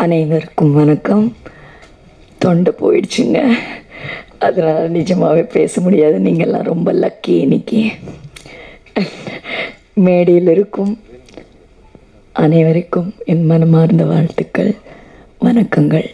அனைவருக்கும் வணக்கம் தொண்டை போயிடுச்சுங்க அதனால் நிஜமாகவே பேச முடியாது நீங்கள்லாம் ரொம்ப லக்கி இன்னைக்கு மேடையில் இருக்கும் அனைவருக்கும் என் மனமார்ந்த வாழ்த்துக்கள் வணக்கங்கள்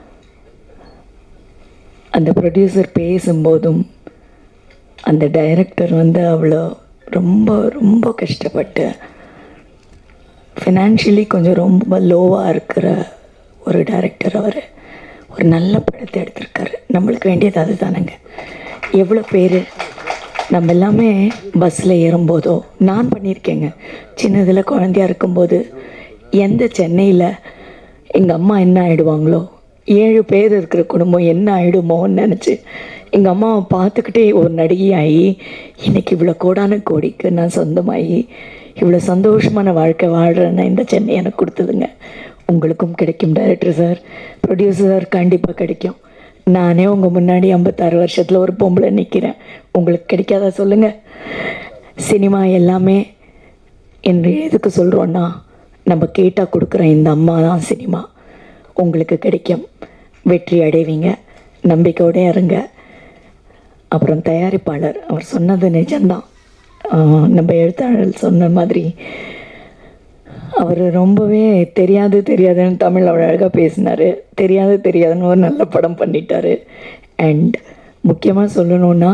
அந்த ப்ரொடியூசர் பேசும்போதும் அந்த டைரக்டர் வந்து அவ்வளோ ரொம்ப ரொம்ப கஷ்டப்பட்டு ஃபினான்ஷியலி கொஞ்சம் ரொம்ப லோவாக இருக்கிற ஒரு டைரக்டர் அவர் ஒரு நல்ல படத்தை எடுத்திருக்காரு நம்மளுக்கு வேண்டியது அதுதானங்க எவ்வளோ பேர் நம்ம எல்லாமே பஸ்ஸில் ஏறும்போதோ நான் பண்ணியிருக்கேங்க சின்னதில் குழந்தையா இருக்கும்போது எந்த சென்னையில் எங்கள் அம்மா என்ன ஆயிடுவாங்களோ ஏழு பேர் இருக்கிற குடும்பம் என்ன ஆயிடுமோன்னு நினச்சி எங்கள் அம்மாவை பார்த்துக்கிட்டே ஒரு நடிகையாகி இன்னைக்கு இவ்வளோ கோடான கோடிக்கு நான் சொந்தமாகி இவ்வளோ சந்தோஷமான வாழ்க்கை வாழ்கிறேன்னு இந்த சென்னை எனக்கு கொடுத்ததுங்க உங்களுக்கும் கிடைக்கும் டைரக்டர் சார் ப்ரொடியூசர் சார் கண்டிப்பாக கிடைக்கும் நானே உங்கள் முன்னாடி ஐம்பத்தாறு வருஷத்தில் ஒரு பொம்பளை நிற்கிறேன் உங்களுக்கு கிடைக்காதா சொல்லுங்கள் சினிமா எல்லாமே என்று எதுக்கு சொல்கிறோன்னா நம்ம கேட்டால் கொடுக்குற இந்த அம்மா தான் சினிமா உங்களுக்கு கிடைக்கும் வெற்றி அடைவீங்க நம்பிக்கையோட இருங்க அப்புறம் தயாரிப்பாளர் அவர் சொன்னது நிஜம்தான் ஆஹ் நம்ம எழுத்தாளர் சொன்ன மாதிரி அவர் ரொம்பவே தெரியாது தெரியாதுன்னு தமிழ் அவ்வளோ அழகாக பேசினார் தெரியாது தெரியாதுன்னு ஒரு நல்ல படம் பண்ணிட்டாரு அண்ட் முக்கியமாக சொல்லணுன்னா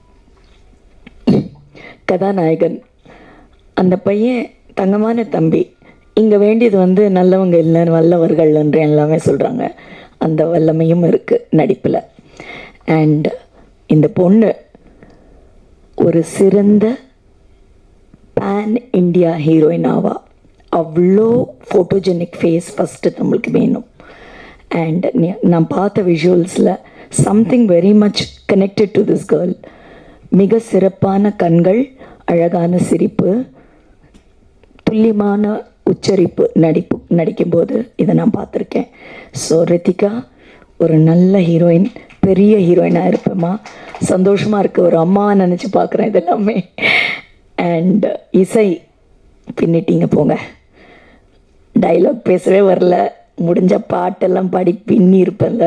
கதாநாயகன் அந்த பையன் தங்கமான தம்பி இங்கே வேண்டியது வந்து நல்லவங்க இல்லை வல்லவர்கள் என்று எல்லாமே சொல்கிறாங்க அந்த வல்லமையும் இருக்குது நடிப்பில் அண்ட் இந்த பொண்ணு ஒரு சிறந்த பேன் இந்தியா ஹீரோயின் ஆவா அவ்வளோ ஃபோட்டோஜெனிக் ஃபேஸ் ஃபஸ்ட்டு நம்மளுக்கு வேணும் அண்ட் நான் பார்த்த விஷுவல்ஸில் something very much connected to this girl மிக சிறப்பான கண்கள் அழகான சிரிப்பு துல்லியமான உச்சரிப்பு நடிப்பு நடிக்கும்போது இதை நான் பார்த்துருக்கேன் ஸோ ரித்திகா ஒரு நல்ல ஹீரோயின் பெரிய ஹீரோயினாக இருப்பேம்மா சந்தோஷமாக இருக்குது ஒரு அம்மா நினச்சி பார்க்குறேன் இதெல்லாமே அண்ட் இசை பின்னிட்டீங்க போங்க டைலாக் பேசவே வரல முடிஞ்ச பாட்டெல்லாம் பாடி பின்னி இருப்பேன்ல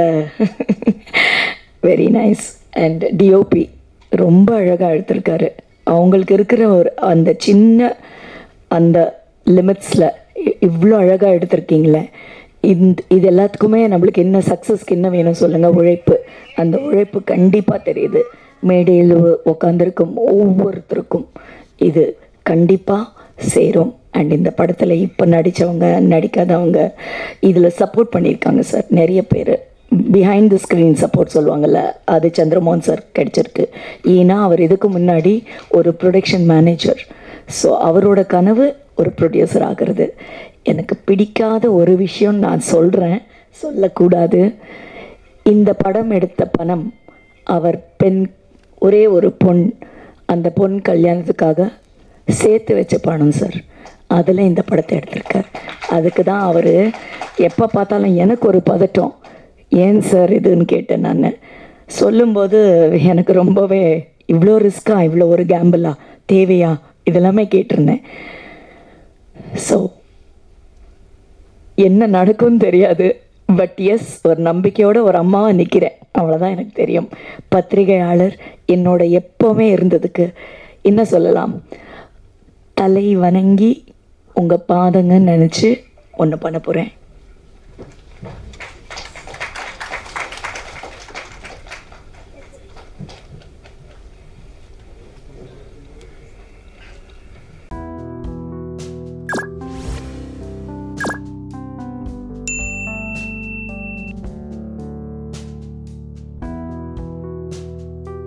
வெரி நைஸ் அண்ட் டிஓபி ரொம்ப அழகாக எடுத்திருக்காரு அவங்களுக்கு இருக்கிற ஒரு அந்த சின்ன அந்த லிமிட்ஸில் இவ்வளோ அழகாக எடுத்திருக்கீங்களே இந்த இது எல்லாத்துக்குமே நம்மளுக்கு என்ன சக்ஸஸ்க்கு என்ன வேணும் சொல்லுங்கள் உழைப்பு அந்த உழைப்பு கண்டிப்பாக தெரியுது மேடையில் உட்காந்துருக்கும் ஒவ்வொருத்தருக்கும் இது கண்டிப்பாக சேரும் அண்ட் இந்த படத்தில் இப்போ நடித்தவங்க நடிக்காதவங்க இதில் சப்போர்ட் பண்ணியிருக்காங்க சார் நிறைய பேர் பிஹைண்ட் தி ஸ்க்ரீன் சப்போர்ட் சொல்லுவாங்கள்ல அது சந்திரமோகன் சார் கிடைச்சிருக்கு ஏன்னா அவர் இதுக்கு முன்னாடி ஒரு ப்ரொடக்ஷன் மேனேஜர் ஸோ அவரோட கனவு ஒரு ப்ரொடியூசர் ஆகிறது எனக்கு பிடிக்காத ஒரு விஷயம் நான் சொல்கிறேன் சொல்லக்கூடாது இந்த படம் எடுத்த பணம் அவர் பெண் ஒரே ஒரு பொன் அந்த பொன் கல்யாணத்துக்காக சேர்த்து வச்ச பணம் சார் அதில் இந்த படத்தை எடுத்திருக்கார் அதுக்கு தான் அவர் எப்போ பார்த்தாலும் எனக்கு ஒரு பதட்டம் ஏன் சார் இதுன்னு கேட்டேன் நான் சொல்லும்போது எனக்கு ரொம்பவே இவ்வளோ ரிஸ்க்கா இவ்வளோ ஒரு கேம்பிளா தேவையா இதெல்லாமே கேட்டிருந்தேன் ஸோ என்ன நடக்கும்னு தெரியாது பட் எஸ் ஒரு நம்பிக்கையோட ஒரு அம்மாவாக நிற்கிறேன் அவ்வளோதான் எனக்கு தெரியும் பத்திரிகையாளர் என்னோட எப்போவுமே இருந்ததுக்கு என்ன சொல்லலாம் தலை வணங்கி உங்கள் பாதங்கன்னு நினச்சி ஒன்று பண்ண போகிறேன்